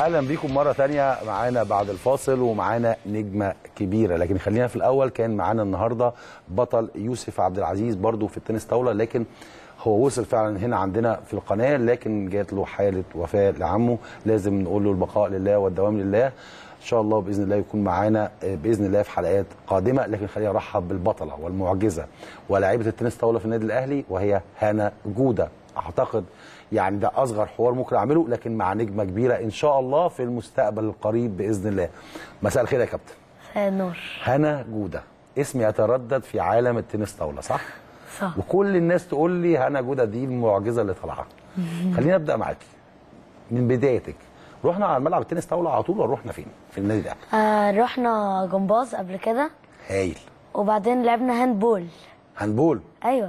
اهلا بيكم مره تانية معانا بعد الفاصل ومعانا نجمه كبيره لكن خلينا في الاول كان معانا النهارده بطل يوسف عبد العزيز برضو في التنس طاوله لكن هو وصل فعلا هنا عندنا في القناه لكن جات له حاله وفاه لعمه لازم نقول له البقاء لله والدوام لله ان شاء الله باذن الله يكون معانا باذن الله في حلقات قادمه لكن خلينا نرحب بالبطله والمعجزه ولاعيبه التنس طاوله في النادي الاهلي وهي هنا جوده اعتقد يعني ده اصغر حوار ممكن اعمله لكن مع نجمه كبيره ان شاء الله في المستقبل القريب باذن الله مساء الخير يا كابتن نور هنا جوده اسم يتردد في عالم التنس طاوله صح صح وكل الناس تقول لي هنا جوده دي المعجزه اللي طالعه خلينا نبدا معاكي من بدايتك رحنا على ملعب التنس طاوله على طول ولا رحنا فين في النادي الاهلي آه رحنا جمباز قبل كده هايل وبعدين لعبنا هاند بول هاندبول ايوه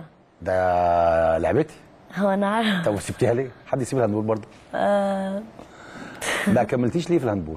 ده لعبتي هو انا عارف طب سبتيها ليه حد يسيب الهاندبول برضه آه ما كملتيش ليه في الهاندبول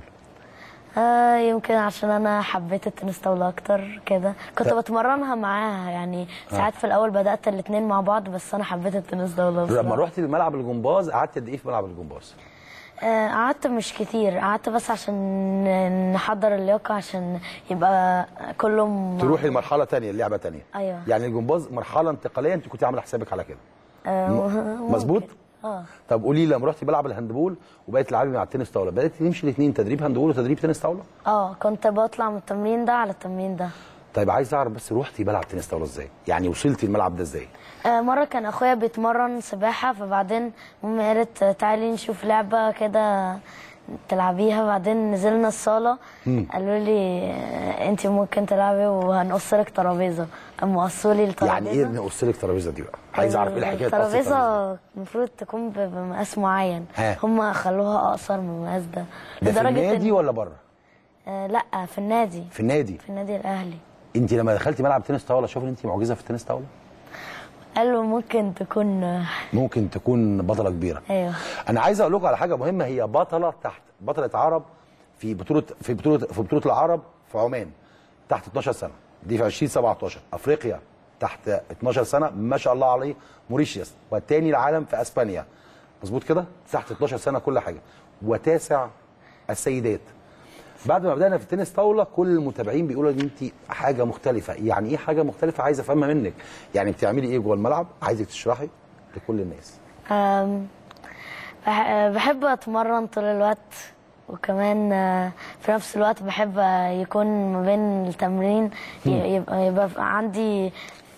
آه يمكن عشان انا حبيت التنس طاوله اكتر كده كنت طب- بتمرنها معاها يعني ساعات في الاول بدات الاثنين مع بعض بس انا حبيت التنس طاوله لما بصراحة. رحتي لملعب الجمباز قعدت قد ايه في ملعب الجمباز آه، قعدت مش كتير قعدت بس عشان نحضر اللياقه عشان يبقى كله م- تروحي لمرحله تانية اللعبه تانية أيوة. يعني الجمباز مرحله انتقاليه انت كنت عامله حسابك على كده آه، م- مظبوط اه طب قولي لي لما رحتي ملعب الهاندبول وبقيت تلعبي مع التنس طاوله بدات تمشي الاثنين تدريب هاندبول وتدريب تنس طاوله اه كنت بطلع من التمرين ده على التمرين ده طيب عايز اعرف بس روحتي ملعب تنس طاوله ازاي يعني وصلتي الملعب ده ازاي آه، مرة كان أخويا بيتمرن سباحة فبعدين مامي قالت آه، تعالي نشوف لعبة كده تلعبيها بعدين نزلنا الصالة قالوا لي آه، انت ممكن تلعبي وهنقص لك ترابيزة قاموا قصوا لي الترابيزة يعني ايه نقص لك الترابيزه دي بقى عايز اعرف ايه الحكايه تقص الترابيزة. الترابيزة المفروض تكون ب- بمقاس معين ها. هم خلوها أقصر من المقاس ده ده في النادي إن- ولا بره آه لا في النادي في النادي في النادي الأهلي انت لما دخلتي ملعب تنس طاوله شوف ان انت معجزه في التنس طاوله قالوا ممكن تكون آه، ممكن تكون بطله كبيره ايوه انا عايز اقول لكم على حاجه مهمه هي بطله تحت بطله عرب في بطوله في بطوله في بطوله العرب في عمان تحت 12 سنه دي في 2017 افريقيا تحت 12 سنه ما شاء الله عليه موريشيوس والتاني العالم في اسبانيا مظبوط كده تحت 12 سنه كل حاجه وتاسع السيدات بعد ما بدانا في التنس طاوله كل المتابعين بيقولوا ان انت حاجه مختلفه يعني ايه حاجه مختلفه عايز افهمها منك يعني بتعملي ايه جوه الملعب عايزك تشرحي لكل الناس أم، بح- أه، بحب اتمرن طول الوقت وكمان أه، في نفس الوقت بحب أه، يكون ما بين التمرين ي- يبقى, يبقى عندي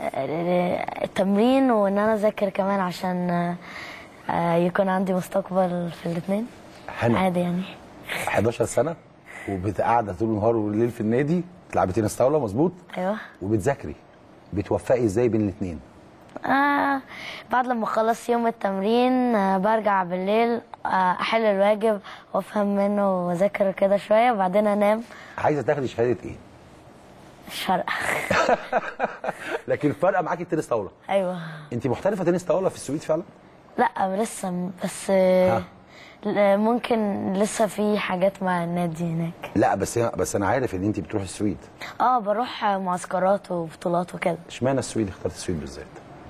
أه، التمرين وان انا اذاكر كمان عشان أه، أه، يكون عندي مستقبل في الاثنين هنا عادي يعني 11 سنه وبتقعد طول النهار والليل في النادي تلعبي تنس طاوله مظبوط ايوه وبتذاكري بتوفقي ازاي بين الاثنين آه بعد لما اخلص يوم التمرين آه برجع بالليل آه احل الواجب وافهم منه واذاكر كده شويه وبعدين انام عايزه تاخدي شهاده ايه مش فارقه لكن فارقه معاكي التنس طاوله ايوه انت محترفه تنس طاوله في السويد فعلا لا لسه م- بس ها. آه ل- ممكن لسه في حاجات مع النادي هناك لا بس بس انا عارف ان انت بتروحي السويد اه بروح آه، معسكرات وبطولات وكده اشمعنى السويد اخترت السويد بالذات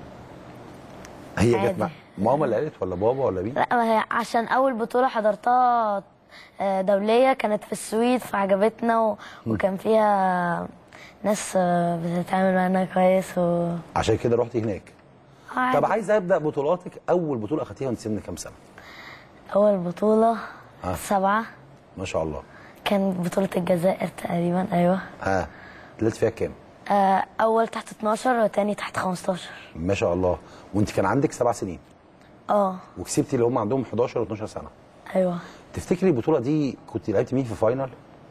هي جت عادي. مع ماما اللي قالت ولا بابا ولا مين لا ما هي عشان اول بطوله حضرتها آه، دوليه كانت في السويد فعجبتنا و... وكان فيها ناس آه، بتتعامل معانا كويس و عشان كده رحتي هناك عادي. طب عايز ابدا بطولاتك اول بطوله اخدتيها وانت سن كام سنه أول بطولة آه. سبعة ما شاء الله كان بطولة الجزائر تقريبا أيوة ها طلعت فيها كام آه، أول تحت 12 وتاني تحت 15 ما شاء الله وانت كان عندك سبع سنين اه وكسبتي اللي هم عندهم 11 و12 سنه أيوة تفتكري البطوله دي كنت لعبت مين في فاينل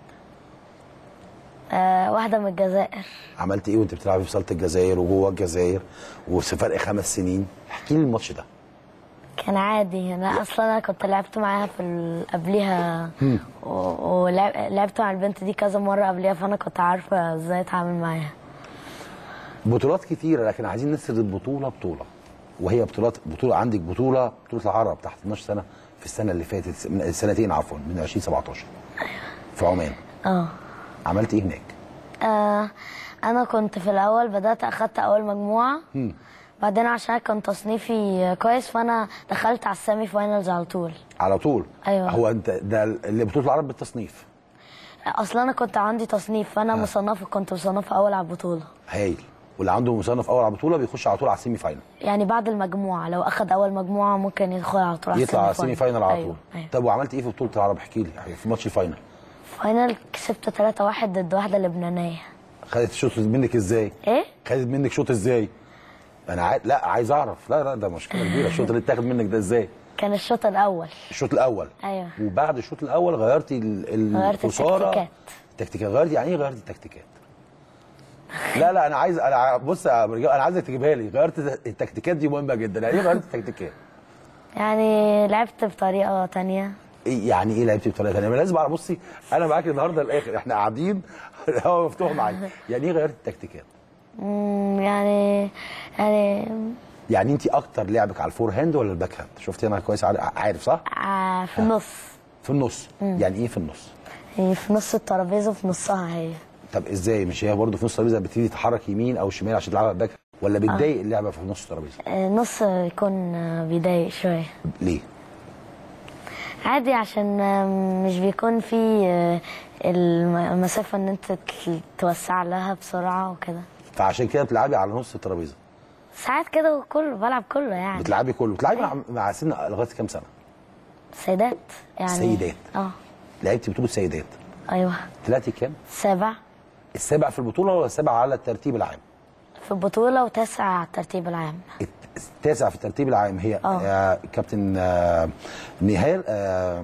آه، واحدة من الجزائر عملت ايه وانت بتلعبي في صاله الجزائر وجوه الجزائر وفي فرق خمس سنين احكي لي الماتش ده كان عادي أنا أصلا أنا كنت لعبت معاها في ال- قبليها ولعبت مع البنت دي كذا مرة قبليها فأنا كنت عارفة إزاي أتعامل معاها بطولات كتيره لكن عايزين نسرد بطوله بطوله وهي بطولات بطوله عندك بطوله بطوله العرب تحت 12 سنه في السنه اللي فاتت من السنتين عفوا من 2017 في عمان اه عملت ايه هناك آه، أنا كنت في الأول بدأت أخدت أول مجموعة بعدين عشان كان تصنيفي كويس فانا دخلت على السيمي فاينلز على طول على طول أيوة. هو انت ده اللي بطوله العرب بالتصنيف اصلا انا كنت عندي تصنيف فانا مصنفه كنت مصنفه اول على البطوله هايل واللي عنده مصنف اول على البطوله بيخش على طول على السيمي فاينل يعني بعد المجموعه لو اخد اول مجموعه ممكن يدخل على طول على يطلع على السيمي فاينل على أيوة. طول أيوة. طب وعملت ايه في بطوله العرب احكي لي في ماتش الفاينل فاينل كسبت 3-1 ضد واحده لبنانيه خدت الشوط منك ازاي ايه خدت منك شوط ازاي انا عاي... لا عايز اعرف لا لا ده مشكله كبيره الشوط اللي اتاخد منك ده ازاي كان الشوط الاول الشوط الاول أيوة. وبعد الشوط الاول غيرتي ال- غيرت الخساره التكتيكات. التكتيكات غيرتي يعني ايه غيرتي التكتيكات لا لا انا عايز انا بص يا مرجان انا عايزك تجيبها لي غيرت التكتيكات دي مهمه جدا يعني ايه غيرت التكتيكات يعني لعبت بطريقه تانية إيه يعني ايه لعبتي بطريقه ثانيه؟ لازم اعرف بصي انا معاك النهارده للاخر احنا قاعدين الهوا مفتوح معايا يعني ايه غيرت التكتيكات؟ مم، يعني يعني يعني انت اكتر لعبك على الفور هاند ولا الباك هاند؟ شفتي انا كويس عار- عارف صح؟ ع- في النص في النص يعني ايه في النص؟ يعني في نص الترابيزه وفي نصها هي طب ازاي مش هي برضه في نص الترابيزه بتبتدي تتحرك يمين او شمال عشان تلعبها باك ولا بتضايق اللعبه في نص الترابيزه؟ آه، نص يكون آه، بيضايق شويه ليه؟ عادي عشان آه، مش بيكون في آه، الم- المسافه ان انت ت- توسع لها بسرعه وكده فعشان كده بتلعبي على نص الترابيزه ساعات كده وكله بلعب كله يعني بتلعبي كله بتلعبي مع, مع سن لغايه كام سنه؟ سيدات يعني سيدات. اه لعبتي بطوله سيدات ايوه طلعتي كام؟ سابع السابع في البطوله ولا السابع على الترتيب العام؟ في البطوله وتاسع على الترتيب العام التاسع في الترتيب العام هي آه. آه كابتن آه نهال آه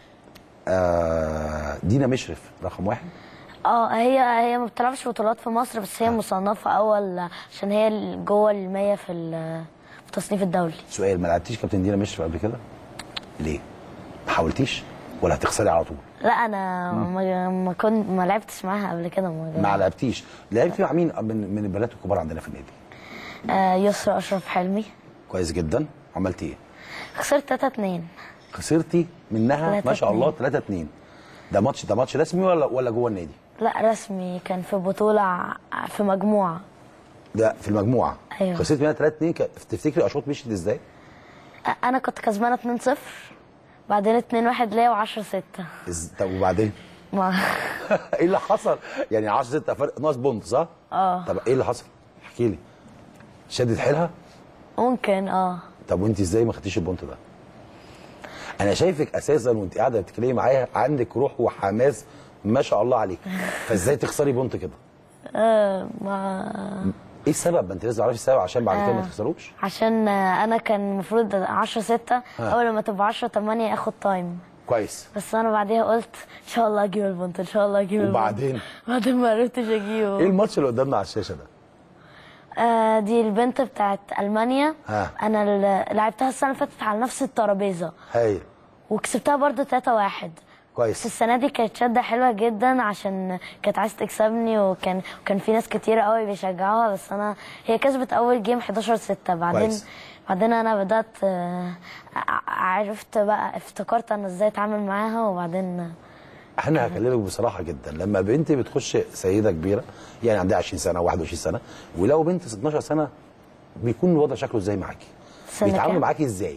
آه دينا مشرف رقم واحد اه هي هي ما بتلعبش بطولات في مصر بس هي مصنفه اول عشان هي ال- جوه المية في ال- في التصنيف الدولي سؤال ما لعبتيش كابتن دينا مشرف قبل كده؟ ليه؟ ما حاولتيش ولا هتخسري على طول؟ لا انا ما ما كنت ما لعبتش معاها قبل كده ما ما لعبتيش لعبتي مع مين من من البنات الكبار عندنا في النادي؟ آه يسرا اشرف حلمي كويس جدا عملتي ايه؟ خسرت 3 2 خسرتي منها تلاتة ما شاء الله اتنين. 3 2 ده ماتش ده ماتش رسمي ولا ولا جوه النادي؟ لا رسمي كان في بطوله ع- في مجموعه ده في المجموعه أيوة. خسرت منها 3 2 تفتكري اشواط مشيت ازاي؟ آه، انا كنت كسبانه 2 0 بعدين 2 1 ليا و10 6 إز- طب وبعدين؟ ما ايه اللي حصل؟ يعني 10 6 فرق ناقص بونت صح؟ اه طب ايه اللي حصل؟ احكي لي شدت حيلها؟ ممكن اه طب وانت ازاي ما خدتيش البونت ده؟ انا شايفك اساسا وانت قاعده بتتكلمي معايا عندك روح وحماس ما شاء الله عليك فازاي تخسري بونت كده؟ آه، ما ايه السبب؟ ما انت لازم تعرفي السبب عشان بعد كده ما تخسروش عشان آه، انا كان المفروض 10 6 اول ما تبقى 10 8 اخد تايم كويس بس انا بعديها قلت ان شاء الله اجيب البنت ان شاء الله اجيب البنت وبعدين بعدين ما عرفتش ايه اجيبه الماتش اللي قدامنا على الشاشه ده؟ آه دي البنت بتاعت المانيا ها. انا ال- لعبتها السنه اللي فاتت على نفس الترابيزه هايل وكسبتها برضو 3 1 بس كويس السنه دي كانت شده حلوه جدا عشان كانت عايزه تكسبني وكان وكان في ناس كتير قوي بيشجعوها بس انا هي كسبت اول جيم 11 6 بعدين كويس. بعدين انا بدات آه، ع- عرفت بقى افتكرت انا ازاي اتعامل معاها وبعدين انا هكلمك بصراحه جدا لما بنت بتخش سيده كبيره يعني عندها 20 سنه او 21 سنه ولو بنت 12 سنه بيكون الوضع شكله ازاي معاكي؟ سنة بيتعاملوا كام؟ معاكي ازاي؟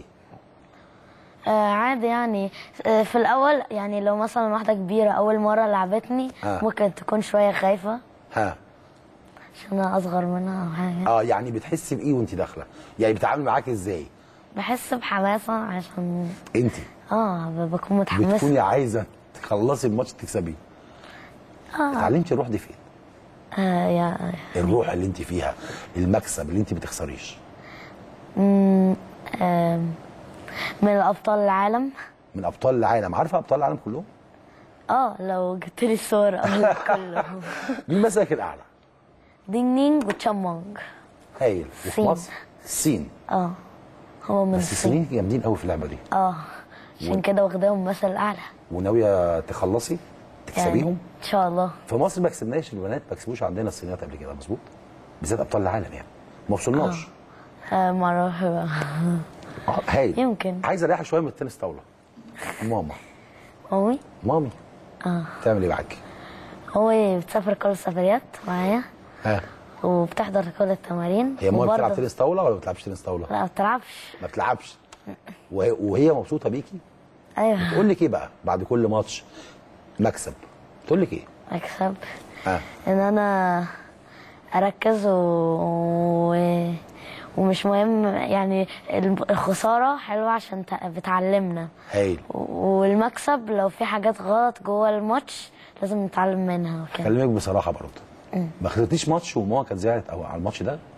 آه عادي يعني آه في الاول يعني لو مثلا واحده كبيره اول مره لعبتني آه. ممكن تكون شويه خايفه ها عشان انا اصغر منها او حاجه اه يعني بتحسي بايه وانت داخله؟ يعني بيتعامل معاكي ازاي؟ بحس بحماسه عشان انت اه ب- بكون متحمسه بتكوني عايزه تخلصي الماتش تكسبيه اه اتعلمتي الروح دي فين؟ آه يا الروح اللي انت فيها المكسب اللي انت بتخسريش مم، آم، من الابطال العالم من ابطال العالم عارفه ابطال العالم كلهم؟ اه لو جبت لي الصور اقول لك كله مين مسك الاعلى؟ دينج نينج وتشامونج هايل وفي الصين. مصر الصين اه هو من بس الصين الصينيين جامدين قوي في اللعبه دي اه عشان كده واخداهم مثل اعلى وناويه تخلصي تكسبيهم ان شاء الله في مصر ما كسبناش البنات ما كسبوش عندنا الصينيات قبل كده مظبوط بالذات ابطال العالم يعني ما وصلناش آه ما اعرفش بقى آه، هايل يمكن. عايز اريح شويه من التنس طاوله ماما امي مامي اه تعمل ايه معاكي؟ امي بتسافر كل السفريات معايا ها وبتحضر كل التمارين هي ماما بتلعب وبرضه- تنس طاوله ولا ما بتلعبش تنس طاوله؟ لا ما بتلعبش ما بتلعبش وهي, وهي مبسوطه بيكي؟ ايوه تقول لك ايه بقى بعد كل ماتش مكسب تقول لك ايه؟ اكسب ها ان انا اركز و... و... ومش مهم يعني الخساره حلوه عشان ت- بتعلمنا هايل والمكسب لو في حاجات غلط جوه الماتش لازم نتعلم منها وكده كلمك بصراحه برضه ما خسرتيش ماتش وماما كانت زعلت او على الماتش ده؟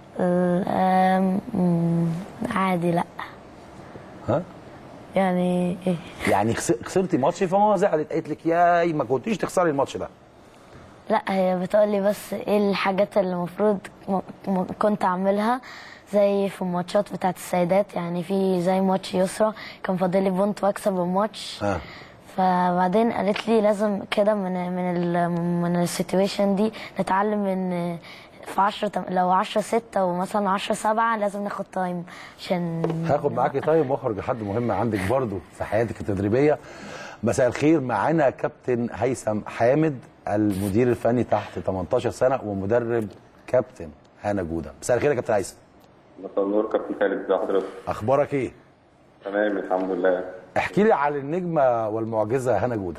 أم، أم، عادي لا ها؟ يعني ايه يعني خس- خسرتي ماتش فماما زعلت قالت لك يا ما كنتيش تخسري الماتش ده لا هي بتقولي بس ايه الحاجات اللي المفروض م- م- كنت اعملها زي في الماتشات بتاعت السيدات يعني في زي ماتش يسرا كان فاضلي بونت واكسب الماتش ها فبعدين قالت لي لازم كده من من ال من السيتويشن دي نتعلم ان في 10 تم- لو 10 6 ومثلا 10 7 لازم ناخد تايم عشان هاخد معاكي طيب واخرج لحد مهم عندك برضو في حياتك التدريبيه مساء الخير معانا كابتن هيثم حامد المدير الفني تحت 18 سنه ومدرب كابتن هانا جوده مساء الخير يا كابتن هيثم مساء النور كابتن خالد ازي حضرتك؟ اخبارك ايه تمام الحمد لله. احكي لي على النجمه والمعجزه هانا جوده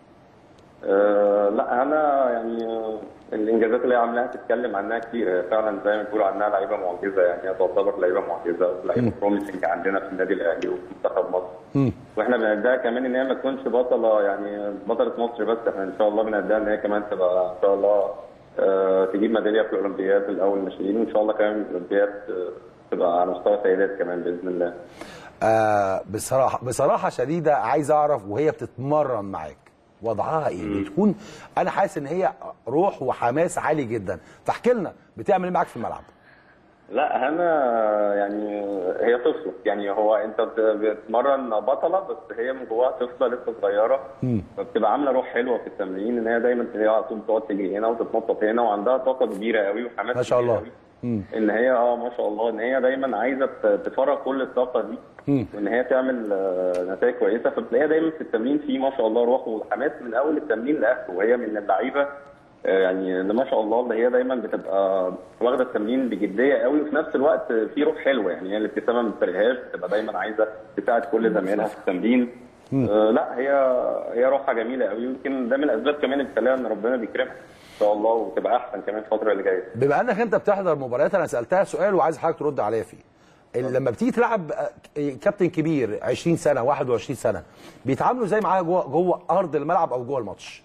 أه لا انا يعني آه، الانجازات اللي هي عاملاها تتكلم عنها كتير هي فعلا زي ما بيقولوا عنها لعيبه معجزه يعني هي تعتبر لعيبه معجزه ولعيبه بروميسنج عندنا في النادي الاهلي وفي منتخب مصر. واحنا بنأديها كمان ان هي ما تكونش بطله يعني بطله مصر بس احنا ان شاء الله بنأديها ان هي كمان تبقى ان شاء الله أه تجيب ميداليه في الاولمبياد الاول ناشئين وان شاء الله كمان الاولمبياد آه، تبقى على مستوى سيدات كمان باذن الله. آه بصراحه بصراحه شديده عايز اعرف وهي بتتمرن معاك وضعها ايه بتكون انا حاسس ان هي روح وحماس عالي جدا فاحكي لنا بتعمل ايه معاك في الملعب لا هنا يعني هي طفله يعني هو انت بت- بتتمرن بطله بس هي من جواها طفله لسه صغيره فبتبقى عامله روح حلوه في التمرين ان هي دايما هي على طول بتقعد تجري هنا وتتنطط هنا وعندها طاقه كبيره قوي وحماس ما شاء كبير الله. قوي. ان هي اه ما شاء الله ان هي دايما عايزه ت- تفرغ كل الطاقه دي وان هي تعمل آه، نتائج كويسه فبتلاقيها دايما في التمرين في ما شاء الله روح وحماس من اول التمرين لاخره وهي من اللعيبه آه، يعني اللي ما شاء الله اللي هي دايما بتبقى واخده التمرين بجديه قوي وفي نفس الوقت في روح حلوه يعني هي الابتسامه ما بتفرقهاش بتبقى دايما عايزه تساعد كل زمايلها في التمرين آه لا هي هي روحها جميله قوي يمكن ده من الاسباب كمان اللي بتخليها ان ربنا بيكرمها ان شاء الله وتبقى احسن كمان الفتره اللي جايه بما انك انت بتحضر مباريات انا سالتها سؤال وعايز حضرتك ترد عليا فيه ال- لما بتيجي تلعب آه، كابتن كبير 20 سنه 21 سنه بيتعاملوا ازاي معايا جوه جوه ارض الملعب او جوه الماتش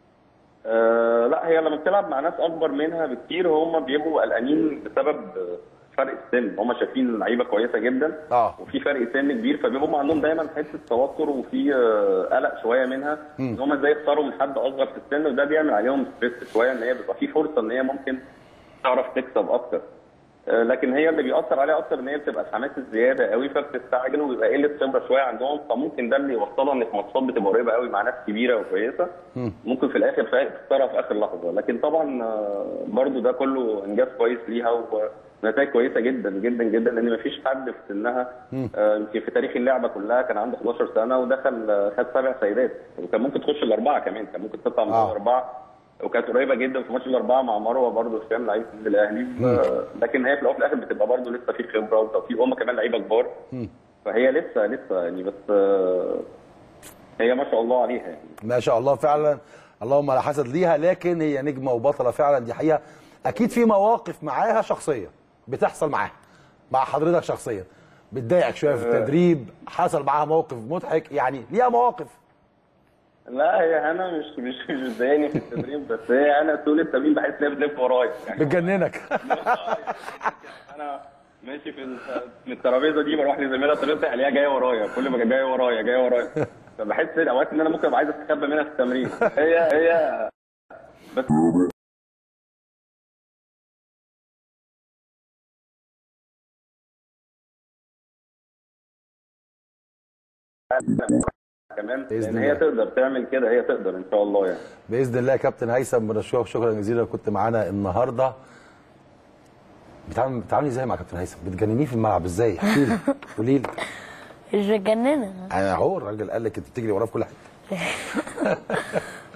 آه لا هي لما بتلعب مع ناس اكبر منها بكتير هم بيبقوا قلقانين بسبب آه، فرق السن هم شايفين اللعيبه كويسه جدا اه. وفي فرق سن كبير فبيبقوا عندهم دايما حته توتر وفي آه، قلق شويه منها ان هم ازاي يختاروا من حد اصغر في السن وده بيعمل عليهم ستريس شويه ان هي بيبقى في فرصه ان هي ممكن تعرف تكسب اكتر آه، لكن هي اللي بيأثر عليها اكتر ان هي بتبقى الحماس الزياده قوي فبتستعجل وبيبقى قله خبره شويه عندهم فممكن ده اللي يوصلها ان في ماتشات بتبقى قريبه قوي مع ناس كبيره وكويسه ممكن في الاخر فا- تخسرها في اخر لحظه لكن طبعا آه، برضو ده كله انجاز كويس ليها ونتائج كويسه جدا جدا جدا لان مفيش حد في سنها آه، يمكن في تاريخ اللعبه كلها كان عنده 11 سنه ودخل آه، خد سبع سيدات وكان ممكن تخش الاربعه كمان كان ممكن تطلع من آه. الاربعه وكانت قريبه جدا في ماتش الاربعه مع مروه برضه هشام لعيب النادي الاهلي آه، لكن هي في الاول وفي الاخر بتبقى برضه لسه في خبره وتوفيق هم كمان لعيبه كبار فهي لسه لسه يعني بس آه، هي ما شاء الله عليها يعني ما شاء الله فعلا اللهم لا حسد ليها لكن هي نجمه وبطله فعلا دي حقيقه اكيد في مواقف معاها شخصيه بتحصل معاها مع حضرتك شخصيا بتضايقك شويه في التدريب حصل معاها موقف مضحك يعني ليها مواقف لا هي هنا مش مش مش بتضايقني في التدريب بس هي انا طول التمرين بحس ان هي بتلف ورايا يعني بتجننك انا ماشي في الت- في الترابيزه دي بروح لزميلها طريقتي الاقيها جايه ورايا كل ما جايه ورايا جايه ورايا فبحس إن اوقات ان انا ممكن ابقى عايز استخبى منها في التمرين هي هي بس كمان بإذن لان هي الله. تقدر تعمل كده هي تقدر ان شاء الله يعني باذن الله يا كابتن هيثم بنشكرك شكرا جزيلا كنت معانا النهارده بتعمل بتعاملي ازاي مع كابتن هيثم بتجننيه في الملعب ازاي احكي لي قولي لي مش بتجننها انا اهو الراجل قال لك انت بتجري وراه في كل حته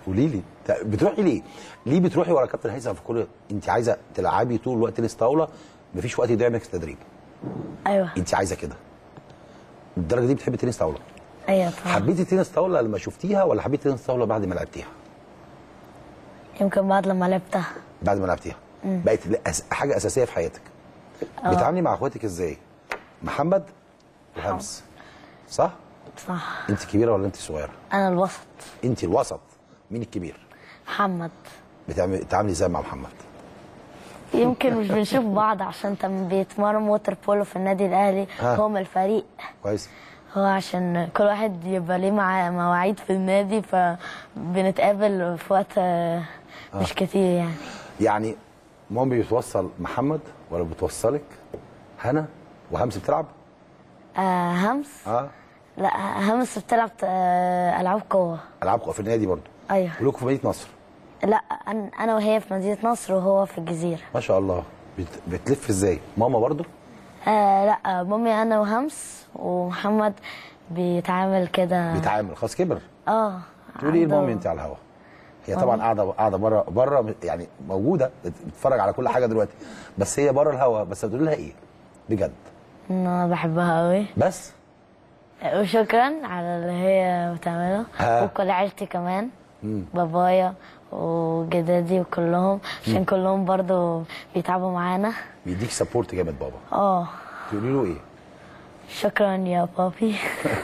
قولي لي ت- بتروحي ليه؟ ليه بتروحي ورا كابتن هيثم في كل انت عايزه تلعبي طول الوقت تنس طاوله مفيش وقت يضيع منك في التدريب ايوه انت عايزه كده الدرجه دي بتحبي تنس طاوله ايوه طبعا حبيتي تنس طاوله لما شفتيها ولا حبيتي تنس طاوله بعد ما لعبتيها؟ يمكن بعد لما لعبتها بعد ما لعبتيها بقت أس- حاجه اساسيه في حياتك بتتعاملي مع اخواتك ازاي؟ محمد وهمس صح؟ صح انت كبيره ولا انت صغيره؟ انا الوسط انت الوسط مين الكبير؟ محمد بتعملي بتتعاملي ازاي مع محمد؟ يمكن مش بنشوف بعض عشان تم بيتمرن ووتر بولو في النادي الاهلي ها. هو من الفريق كويس هو عشان كل واحد يبقى ليه مع مواعيد في النادي فبنتقابل في وقت آه، مش كتير يعني يعني مامي بتوصل محمد ولا بتوصلك هنا وهمس بتلعب؟ آه همس اه لا همس بتلعب آه العاب قوه العاب في النادي برضو ايوه كلكم في مدينه نصر لا أنا- انا وهي في مدينه نصر وهو في الجزيره ما شاء الله بت... بتلف ازاي؟ ماما برضو؟ آه لا مامي انا وهمس ومحمد بيتعامل كده بيتعامل خلاص كبر اه تقولي ايه عنده- لمامي انت على الهوا؟ هي طبعا قاعده قاعده بره بره يعني موجوده بتتفرج على كل حاجه دلوقتي بس هي بره الهوا بس هتقولي لها ايه؟ بجد إن انا بحبها قوي بس وشكرا على اللي هي بتعمله ها. وكل عيلتي كمان بابايا وجدادي وكلهم عشان كلهم برضو بيتعبوا معانا بيديك سبورت جامد بابا اه تقولي له ايه؟ شكرا يا بابي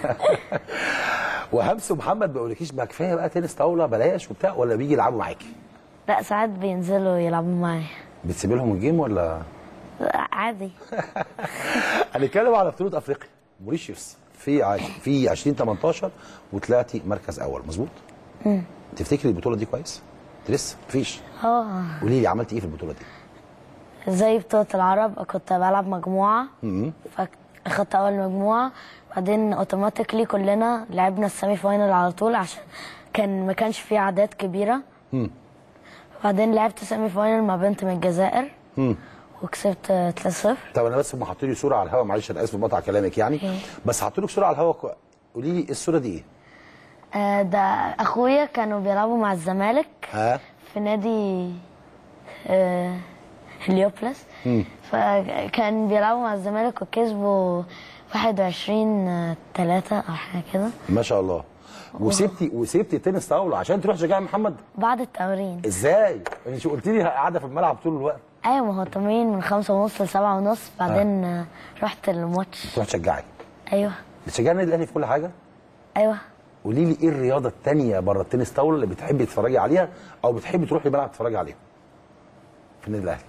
وهمس ومحمد ما بيقولكيش بقى كفايه بقى تنس طاوله بلاش وبتاع ولا بيجي يلعبوا معاكي؟ لا ساعات بينزلوا يلعبوا معايا بتسيبي لهم الجيم ولا لا، عادي هنتكلم على بطوله افريقيا موريشيوس في عش... في 2018 وطلعتي مركز اول مظبوط؟ تفتكري البطوله دي كويس؟ انت لسه مفيش اه قولي لي عملتي ايه في البطوله دي؟ زي بطولة العرب كنت بلعب مجموعة فاخدت أول مجموعة بعدين اوتوماتيكلي كلنا لعبنا السيمي فاينل على طول عشان كان ما كانش فيه أعداد كبيرة بعدين لعبت سيمي فاينل مع بنت من الجزائر وكسبت آه، 3-0 طب انا بس هم حاطين لي صوره على الهواء معلش انا اسف بقطع كلامك يعني اوكي. بس حطوا لك صوره على الهواء كو- قولي لي الصوره دي ايه؟ آه، ده أخويا كانوا بيلعبوا مع الزمالك ها؟ في نادي آه، هليوبلس فكان بيلعبوا مع الزمالك وكسبوا 21 3 أو حاجة كده ما شاء الله وسبتي وسبتي تنس طاوله عشان تروح تشجعي محمد بعد التمرين ازاي؟ انت قلت لي قاعده في الملعب طول الوقت ايوه ما هو التمرين من خمسة ونص لسبعة ونص بعدين آه. رحت الماتش تروح تشجعي ايوه بتشجعي النادي الاهلي في كل حاجه؟ ايوه قولي لي ايه الرياضه الثانيه بره التنس طاوله اللي بتحبي تتفرجي عليها او بتحبي تروحي الملعب تتفرجي عليها في النادي الاهلي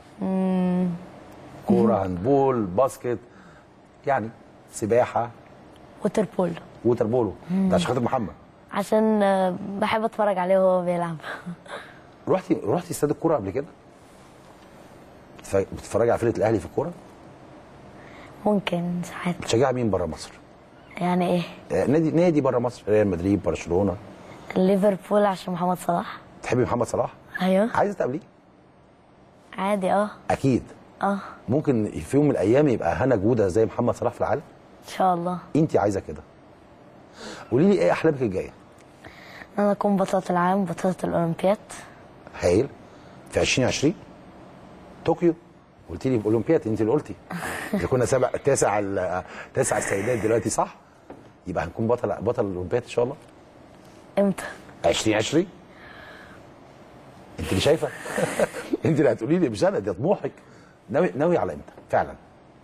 كوره هاندبول باسكت يعني سباحه ووتر بول ووتر بولو ده عشان خاطر محمد عشان آه، بحب اتفرج عليه وهو بيلعب رحتي رحتي استاد الكوره قبل كده؟ بتتف- بتتفرجي على فرقه الاهلي في الكوره؟ ممكن ساعات بتشجعي مين بره مصر؟ يعني ايه آه، نادي نادي بره مصر ريال مدريد برشلونه ليفربول عشان محمد صلاح تحبي محمد صلاح؟ ايوه عايزه تقابليه؟ عادي اه اكيد اه ممكن في يوم من الايام يبقى هنا جوده زي محمد صلاح في العالم؟ ان شاء الله انت عايزه كده قولي لي ايه احلامك الجايه ان انا اكون بطلة العالم بطلة الاولمبياد هايل في 2020 طوكيو قلت لي اولمبياد انت اللي قلتي اللي كنا سبع تاسع ال- تاسع السيدات دلوقتي صح يبقى هنكون بطل بطل الاولمبياد ان شاء الله امتى 2020 انت اللي شايفه انت اللي هتقولي لي مش انا دي طموحك ناوي ناوي على امتى فعلا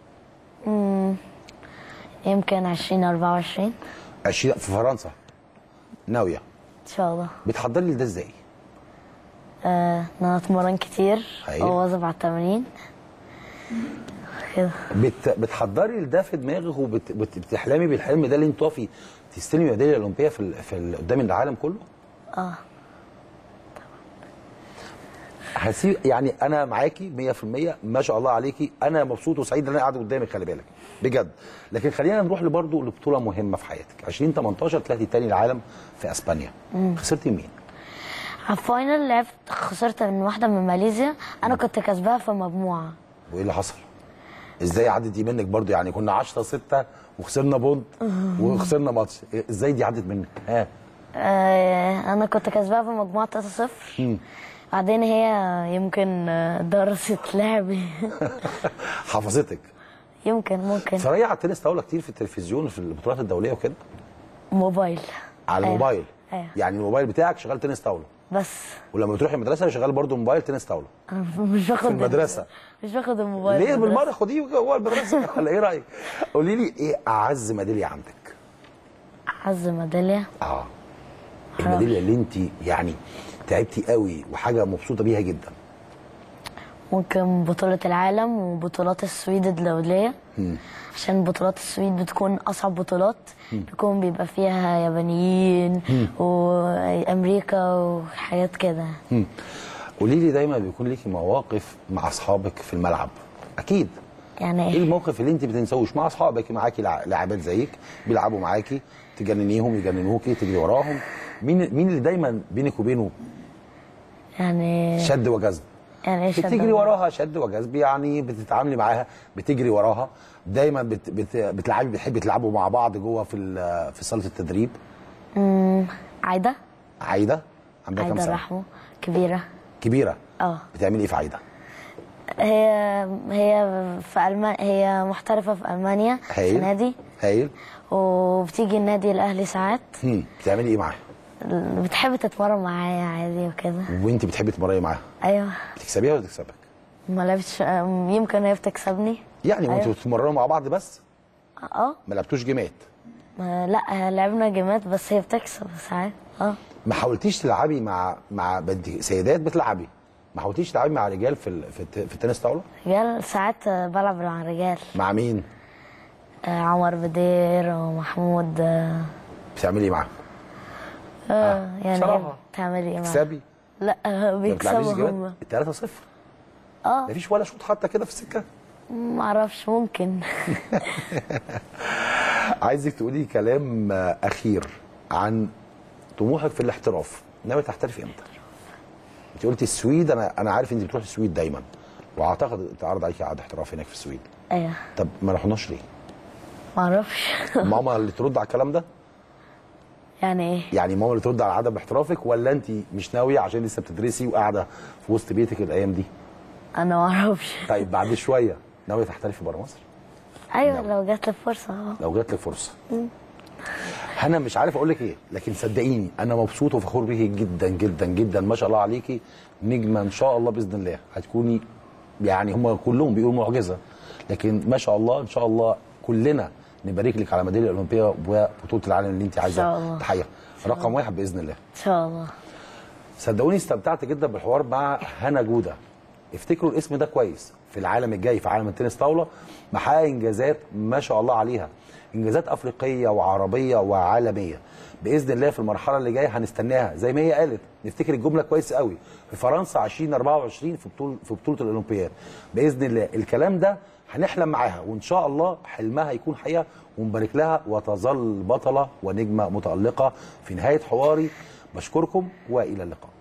يمكن 2024 20 في فرنسا ناويه ان شاء الله بتحضري لده ازاي آه، ان انا اتمرن كتير أيوة. واواظب على التمرين كده بت... بتحضري لده في دماغك وبتحلمي بالحلم ده اللي انت تقفي تستلمي ميداليه الاولمبيه في ال... في ال... قدام العالم كله؟ اه هسيب يعني انا معاكي 100% ما شاء الله عليكي انا مبسوط وسعيد ان انا قاعد قدامك خلي بالك بجد لكن خلينا نروح لبرضه لبطوله مهمه في حياتك 2018 طلعتي تاني العالم في اسبانيا خسرتي مين؟ على الفاينل لعبت خسرت من واحدة من ماليزيا أنا كنت كسبها في مجموعة وايه اللي حصل؟ ازاي عدت دي منك برضه يعني كنا 10 6 وخسرنا بونت وخسرنا ماتش ازاي دي عدت منك؟ ها آه، انا كنت كسبها في مجموعه 3-0 بعدين هي يمكن آه، درست لعبي حفظتك يمكن ممكن اتفرجي على التنس طاوله كتير في التلفزيون وفي البطولات الدوليه وكده موبايل على أيوة. الموبايل أيوة. يعني الموبايل بتاعك شغال تنس طاوله بس ولما بتروحي المدرسه شغال برضو موبايل تنس طاوله أنا مش باخد في المدرسة. مش باخد الموبايل ليه المدرسة. بالمره خديه جوه المدرسه ولا ايه رايك قولي لي ايه اعز ميداليه عندك عز ميداليه اه الميداليه اللي انت يعني تعبتي قوي وحاجه مبسوطه بيها جدا ممكن بطولة العالم وبطولات السويد الدولية عشان بطولات السويد بتكون أصعب بطولات بيكون بيبقى فيها يابانيين وأمريكا وحاجات كده مم. قولي لي دايما بيكون ليكي مواقف مع اصحابك في الملعب اكيد يعني ايه إيه؟ الموقف اللي انت بتنسوش مع اصحابك معاكي لع- لاعبات زيك بيلعبوا معاكي تجننيهم يجننوكي تجري وراهم مين مين اللي دايما بينك وبينه يعني شد وجذب يعني إيه شد بتجري وجذب؟ وراها شد وجذب يعني بتتعاملي معاها بتجري وراها دايما بت بت بتلعبي بتحبي تلعبوا مع بعض جوه في ال- في صاله التدريب عايدة عايده عندها كام عايدة سنه رحمه كبيرة كبيره اه بتعملي ايه في عايده هي هي في ألمانيا هي محترفة في ألمانيا هايل السنة دي هايل وبتيجي النادي الأهلي ساعات هم. بتعملي ايه معاها بتحب تتمرن معايا عادي وكده وانت بتحبي تمرني معاها أيوه بتكسبيها ولا تكسبك ما لعبتش يمكن هي بتكسبني يعني وانتوا أيوة. بتتمرنوا مع بعض بس اه ما لعبتوش جيمات ما لا لعبنا جيمات بس هي بتكسب ساعات اه ما حاولتيش تلعبي مع مع بنت سيدات بتلعبي ما حاولتيش تلعبي مع رجال في ال... في, الت... في التنس طاوله رجال ساعات بلعب مع رجال مع مين آه عمر بدير ومحمود آه بتعملي ايه معاهم آه يعني بصراحة. هي بتعمل ايه معاهم؟ تكسبي لا آه، ما بتلعبيش بيكسبوا جيمات هم 3 0 اه مفيش ولا شوط حتى كده في السكه ما اعرفش ممكن عايزك تقولي كلام آه، اخير عن طموحك في الاحتراف ناوي تحترفي امتى انت قلتي السويد انا انا عارف انت بتروحي السويد دايما واعتقد اتعرض عليكي عقد احتراف هناك في السويد ايوه طب ما رحناش ليه ما اعرفش ماما اللي ترد على الكلام ده يعني ايه يعني ماما اللي ترد على عدم احترافك ولا انت مش ناويه عشان لسه بتدرسي وقاعده في وسط بيتك الايام دي انا ما اعرفش طيب بعد شويه ناويه تحترفي بره مصر ايوه لو جات لي فرصه اه لو جات لك فرصه انا مش عارف اقول لك ايه لكن صدقيني انا مبسوط وفخور بيكي جدا جدا جدا ما شاء الله عليكي نجمه ان شاء الله باذن الله هتكوني يعني هم كلهم بيقولوا معجزه لكن ما شاء الله ان شاء الله كلنا نبارك لك على ميداليه الاولمبيه وبطوله العالم اللي انت شاء عايزه الله. تحقيقها رقم واحد باذن الله ان شاء الله صدقوني استمتعت جدا بالحوار مع هنا جوده افتكروا الاسم ده كويس في العالم الجاي في عالم التنس طاوله محقق انجازات ما شاء الله عليها انجازات افريقيه وعربيه وعالميه باذن الله في المرحله اللي جايه هنستناها زي ما هي قالت نفتكر الجمله كويس قوي في فرنسا 2024 في بطوله في بطوله الاولمبياد باذن الله الكلام ده هنحلم معاها وان شاء الله حلمها يكون حقيقه ونبارك لها وتظل بطله ونجمه متالقه في نهايه حواري بشكركم والى اللقاء